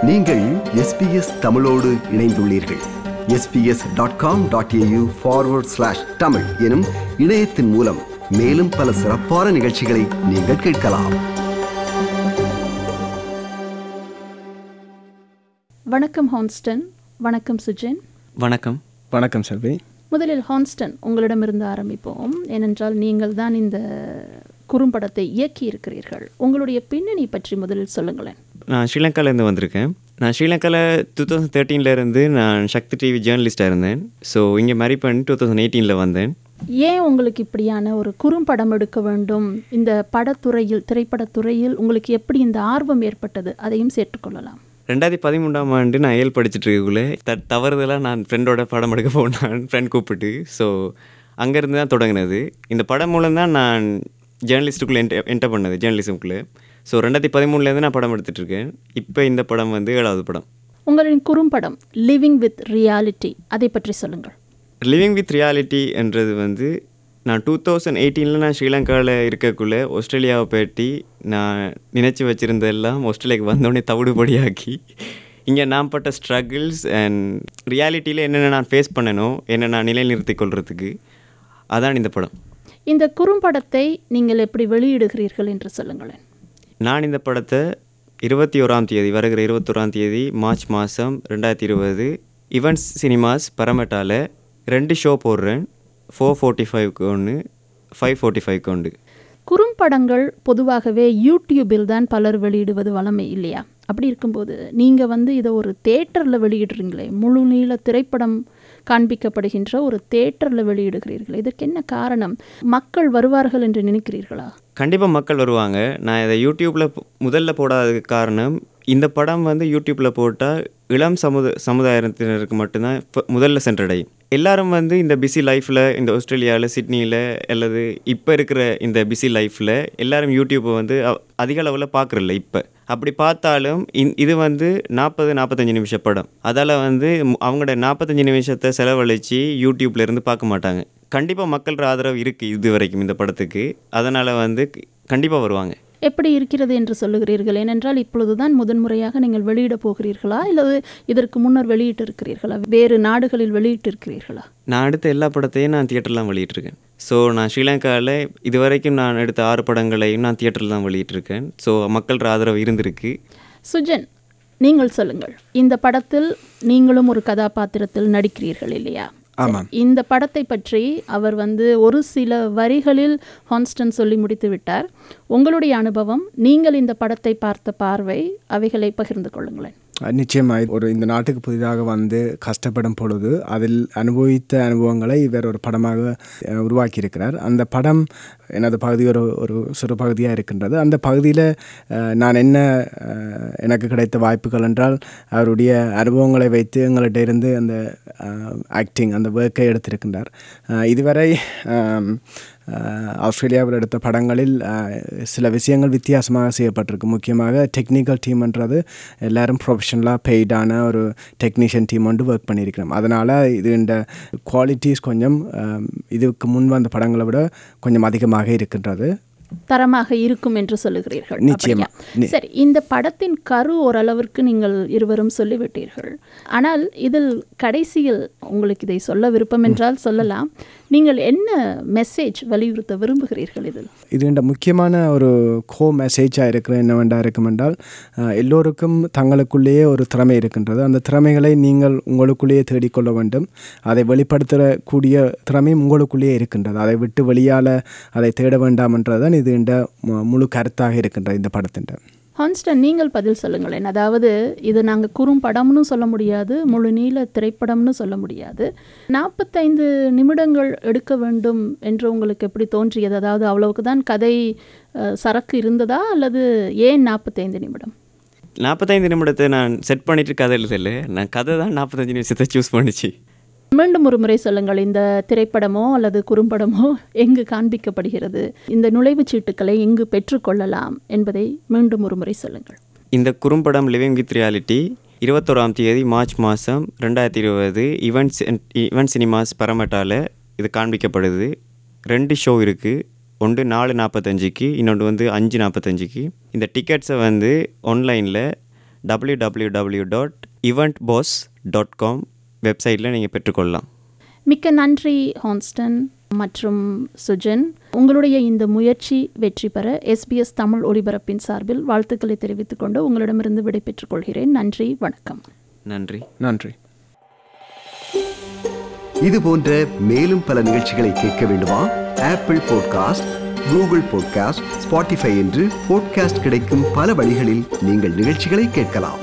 நீங்கள் எஸ்பிஎஸ் தமிழோடு இணைந்துள்ளீர்கள் SBS dot com dot AU forward slash Tamil எனும் இணையத்தின் மூலம் மேலும் பல சிறப்பான நிகழ்ச்சிகளை நீங்கள் கேட்கலாம் வணக்கம் ஹான்ஸ்டன் வணக்கம் சுஜன் வணக்கம் வணக்கம் செல்வி முதலில் ஹான்ஸ்டன் உங்களிடமிருந்து ஆரம்பிப்போம் ஏனென்றால் நீங்கள் தான் இந்த குறும்படத்தை இயக்கி இருக்கிறீர்கள் உங்களுடைய பின்னணி பற்றி முதலில் சொல்லுங்களேன் நான் ஸ்ரீலங்காலேருந்து வந்திருக்கேன் நான் ஸ்ரீலங்காவில் டூ தௌசண்ட் தேர்ட்டீன்லேருந்து நான் சக்தி டிவி ஜேர்னலிஸ்ட்டாக இருந்தேன் ஸோ இங்கே மேரி பண்ணி டூ தௌசண்ட் எயிட்டீனில் வந்தேன் ஏன் உங்களுக்கு இப்படியான ஒரு குறும்படம் எடுக்க வேண்டும் இந்த படத்துறையில் திரைப்படத்துறையில் உங்களுக்கு எப்படி இந்த ஆர்வம் ஏற்பட்டது அதையும் சேர்த்துக்கொள்ளலாம் ரெண்டாயிரத்தி பதிமூன்றாம் ஆண்டு நான் ஏழு படிச்சுட்டு இருக்கக்குள்ளே த தவறுதலாக நான் ஃப்ரெண்டோட படம் எடுக்க போனான் ஃப்ரெண்ட் கூப்பிட்டு ஸோ அங்கேருந்து தான் தொடங்கினது இந்த படம் மூலம் தான் நான் ஜேர்னலிஸ்ட்டுக்குள்ளே என்ட என்டர் பண்ணது ஜேர்னலிசம்குள்ளே ஸோ ரெண்டாயிரத்தி பதிமூணுலேருந்து நான் படம் எடுத்துகிட்ருக்கேன் இப்போ இந்த படம் வந்து ஏழாவது படம் உங்களின் குறும்படம் லிவிங் வித் ரியாலிட்டி அதை பற்றி சொல்லுங்கள் லிவிங் வித் ரியாலிட்டி என்றது வந்து நான் டூ தௌசண்ட் எயிட்டீனில் நான் ஸ்ரீலங்காவில் இருக்கக்குள்ளே ஆஸ்திரேலியாவை பற்றி நான் நினச்சி வச்சுருந்தெல்லாம் ஆஸ்திரேலியாவுக்கு வந்தோடனே தவிடுபடியாக்கி இங்கே நான் பட்ட ஸ்ட்ரகிள்ஸ் அண்ட் ரியாலிட்டியில் என்னென்ன நான் ஃபேஸ் பண்ணணும் என்ன நான் நிலைநிறுத்திக் கொள்கிறதுக்கு அதான் இந்த படம் இந்த குறும்படத்தை நீங்கள் எப்படி வெளியிடுகிறீர்கள் என்று சொல்லுங்களேன் நான் இந்த படத்தை இருபத்தி ஓராம் தேதி வருகிற இருபத்தோராம் தேதி மார்ச் மாதம் ரெண்டாயிரத்தி இருபது இவன்ஸ் சினிமாஸ் பரமட்டாவில் ரெண்டு ஷோ போடுறேன் ஃபோர் ஃபோர்ட்டி ஃபைவ்க்கு ஒன்று ஃபைவ் ஃபோர்ட்டி ஃபைவ்க்கு ஒன்று குறும்படங்கள் பொதுவாகவே யூடியூபில் தான் பலர் வெளியிடுவது வழமை இல்லையா அப்படி இருக்கும்போது நீங்கள் வந்து இதை ஒரு தேட்டரில் வெளியிடுறீங்களே முழு நீள திரைப்படம் காண்பிக்கப்படுகின்ற ஒரு தேட்டரில் வெளியிடுகிறீர்கள் இதற்கு என்ன காரணம் மக்கள் வருவார்கள் என்று நினைக்கிறீர்களா கண்டிப்பாக மக்கள் வருவாங்க நான் இதை யூடியூப்பில் முதல்ல போடாததுக்கு காரணம் இந்த படம் வந்து யூடியூப்பில் போட்டால் இளம் சமுத சமுதாயத்தினருக்கு மட்டும்தான் இப்போ முதல்ல சென்றடையும் எல்லாரும் வந்து இந்த பிஸி லைஃப்பில் இந்த ஆஸ்திரேலியாவில் சிட்னியில் அல்லது இப்போ இருக்கிற இந்த பிஸி லைஃப்பில் எல்லாரும் யூடியூப்பை வந்து அ- அதிக அளவில் பார்க்குறதில்ல இப்போ அப்படி பார்த்தாலும் இந் இது வந்து நாற்பது நாற்பத்தஞ்சு நிமிஷ படம் அதால் வந்து மு- அவங்களோட நாற்பத்தஞ்சு நிமிஷத்தை செலவழித்து யூடியூப்ல இருந்து பார்க்க மாட்டாங்க கண்டிப்பாக மக்கள் ஆதரவு இருக்குது இது வரைக்கும் இந்த படத்துக்கு அதனால் வந்து கண்டிப்பாக வருவாங்க எப்படி இருக்கிறது என்று சொல்லுகிறீர்கள் ஏனென்றால் இப்பொழுதுதான் முதன்முறையாக நீங்கள் வெளியிடப் போகிறீர்களா இல்லது இதற்கு முன்னர் வெளியிட்டு இருக்கிறீர்களா வேறு நாடுகளில் வெளியிட்டு இருக்கிறீர்களா நான் எடுத்த எல்லா படத்தையும் நான் தியேட்டர்லாம் வெளியிட்டிருக்கேன் ஸோ நான் ஸ்ரீலங்காவில் இது வரைக்கும் நான் எடுத்த ஆறு படங்களையும் நான் தியேட்டரில் தான் வெளியிட்டிருக்கேன் ஸோ மக்கள் ஆதரவு இருந்திருக்கு சுஜன் நீங்கள் சொல்லுங்கள் இந்த படத்தில் நீங்களும் ஒரு கதாபாத்திரத்தில் நடிக்கிறீர்கள் இல்லையா ஆமாம். இந்த படத்தை பற்றி அவர் வந்து ஒரு சில வரிகளில் ஹான்ஸ்டன் சொல்லி முடித்து விட்டார் உங்களுடைய அனுபவம் நீங்கள் இந்த படத்தை பார்த்த பார்வை அவைகளை பகிர்ந்து கொள்ளுங்களேன் நிச்சயமாய் ஒரு இந்த நாட்டுக்கு புதிதாக வந்து கஷ்டப்படும் பொழுது அதில் அனுபவித்த அனுபவங்களை இவர் ஒரு படமாக அஹ், உருவாக்கியிருக்கிறார் அந்த படம் எனது பகுதி ஒரு ஒரு சிறு பகுதியாக இருக்கின்றது அந்த பகுதியில் அஹ், நான் என்ன அஹ், எனக்கு கிடைத்த வாய்ப்புகள் என்றால் அவருடைய அனுபவங்களை வைத்து எங்கள்கிட்ட இருந்து அந்த ஆக்டிங் அந்த ஒர்க்கை எடுத்திருக்கின்றார் அஹ், இதுவரை ஆம், அஹ், ஆஸ்திரேலியாவில் எடுத்த படங்களில் அஹ், சில விஷயங்கள் வித்தியாசமாக செய்யப்பட்டிருக்கு முக்கியமாக டெக்னிக்கல் டீம்ன்றது எல்லாரும் ப்ரொஃபஷனலாக பெய்டான ஒரு டெக்னீஷியன் டீம் வந்து ஒர்க் பண்ணியிருக்கிறோம் அதனால் இது இந்த குவாலிட்டிஸ் கொஞ்சம் அஹ், இதுக்கு முன் வந்த படங்களை விட கொஞ்சம் அதிகமாக இருக்கின்றது தரமாக இருக்கும் என்று சொல்லுகிறீர்கள் நிச்சயமா. அப்படியா? சரி இந்த படத்தின் கரு ஓரளவிற்கு நீங்கள் இருவரும் சொல்லிவிட்டீர்கள் ஆனால் இதில் கடைசியில் உங்களுக்கு இதை சொல்ல விருப்பம் என்றால் சொல்லலாம் நீங்கள் என்ன மெசேஜ் வலியுறுத்த விரும்புகிறீர்கள் இதில் இது இந்த முக்கியமான ஒரு கோ மெசேஜாக இருக்கிற என்னவெண்டா இருக்கும் என்றால் அஹ், எல்லோருக்கும் தங்களுக்குள்ளேயே ஒரு திறமை இருக்கின்றது அந்த திறமைகளை நீங்கள் உங்களுக்குள்ளேயே தேடிக்கொள்ள வேண்டும் அதை வெளிப்படுத்தக்கூடிய திறமையும் உங்களுக்குள்ளேயே இருக்கின்றது அதை விட்டு வெளியால் அதை தேட வேண்டாம் என்றதுதான் இது இந்த மு- முழு கருத்தாக இருக்கின்றது இந்த படத்தின் ஹான்ஸ்டன் நீங்கள் பதில் சொல்லுங்களேன் அதாவது இது நாங்கள் குறும்படம்னு சொல்ல முடியாது முழு நீள திரைப்படம்னு சொல்ல முடியாது நாற்பத்தைந்து நிமிடங்கள் எடுக்க வேண்டும் என்று உங்களுக்கு எப்படி தோன்றியது அதாவது அவ்வளவுக்கு தான் கதை அஹ், சரக்கு இருந்ததா அல்லது ஏன் நாற்பத்தைந்து நிமிடம் நாற்பத்தைந்து நிமிடத்தை நான் செட் பண்ணிட்டு கதை எழுதல நான் கதை தான் நாற்பத்தஞ்சு நிமிஷத்தை சூஸ் பண்ணிச்சு மீண்டும் ஒரு முறை சொல்லுங்கள் இந்த திரைப்படமோ அல்லது குறும்படமோ எங்கு காண்பிக்கப்படுகிறது இந்த நுழைவுச் சீட்டுக்களை எங்கு பெற்றுக்கொள்ளலாம் என்பதை மீண்டும் ஒரு முறை சொல்லுங்கள் இந்த குறும்படம் லிவிங் வித் ரியாலிட்டி இருபத்தோராம் தேதி மார்ச் மாதம் ரெண்டாயிரத்தி இருபது ஈவென்ட்ஸ் ஈவென்ட் சினிமாஸ் பரமட்டாவில் இது காண்பிக்கப்படுது ரெண்டு ஷோ இருக்குது ஒன்று நாலு நாற்பத்தஞ்சுக்கு இன்னொன்று வந்து அஞ்சு நாற்பத்தஞ்சுக்கு இந்த டிக்கெட்ஸை வந்து ஆன்லைனில் W W W dot event pass dot com வெப்சைட்டில் நீங்கள் பெற்றுக்கொள்ளலாம் மிக்க நன்றி ஹான்ஸ்டன் மற்றும் சுஜன் உங்களுடைய இந்த முயற்சி வெற்றி பெற எஸ்பிஎஸ் தமிழ் ஒலிபரப்பின் சார்பில் வாழ்த்துக்களை தெரிவித்துக் கொண்டு உங்களிடமிருந்து விடைபெற்றுக் கொள்கிறேன் நன்றி வணக்கம் நன்றி நன்றி இது போன்ற மேலும் பல நிகழ்ச்சிகளை கேட்க வேண்டுமா Apple podcast Google podcast Spotify என்று பாட்காஸ்ட் கிடைக்கும் பல வழிகளில் நீங்கள் நிகழ்ச்சிகளை கேட்கலாம்